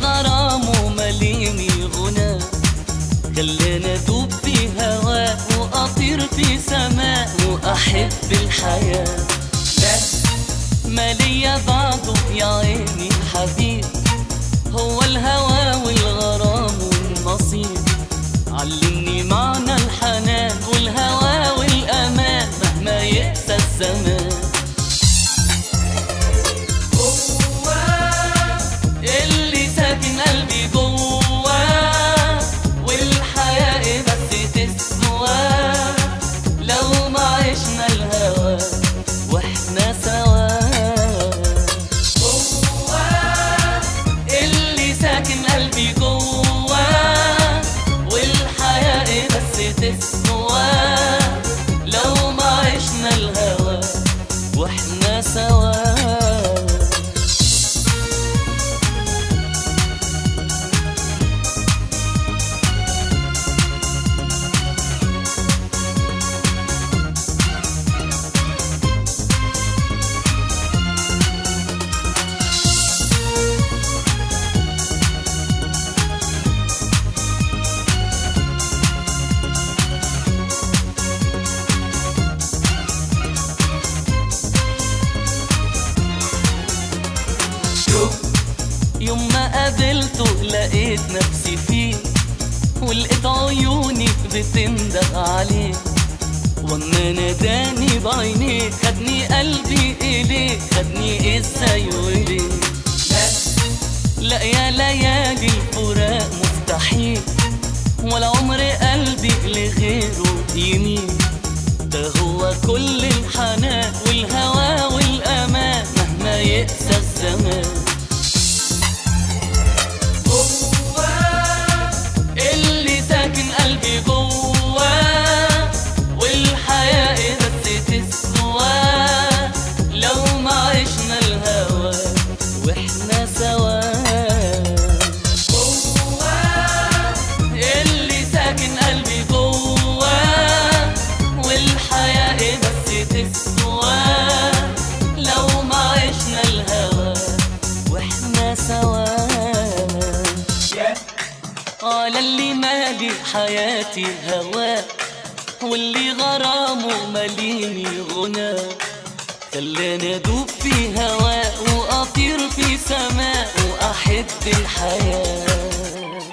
غرامه مليني غنى خلاني ادوب في هواه واطير في سماء واحب الحياه لا ما ليا بعده يا عيني حبيب هو الهوى والغرام والنصيب علمني معنى الحنان والهوى والامان مهما يقسى الزمان اللي ساكن قلبي جواه والحياة بس تسوى لو ما عشنا الهوى واحنا سوا اللي ساكن قلبي جواه والحياة بس تسوى لو ما عشنا الهوى واحنا سوا يوم ما قابلته لقيت نفسي فيه ولقيت عيوني بتنده عليه واما ناداني بعينيه خدني قلبي اليه خدني ازاي وليه لا يا ليالي الفراق مستحيل ولا عمر قلبي لغيره يميل ده هو كل الحنان والهوى والامان مهما يقسى الزمان اللي ساكن قلبي جواه والحياة بس تسوى لو ما عشنا الهوى واحنا سوا اللي ساكن قلبي جواه والحياة بس تسوى لو ما عشنا الهوى واحنا سوا على اللي مالي حياتي هواه واللي غرامه مليني غنى خلاني ادوب في هواه واطير في سماء واحب الحياه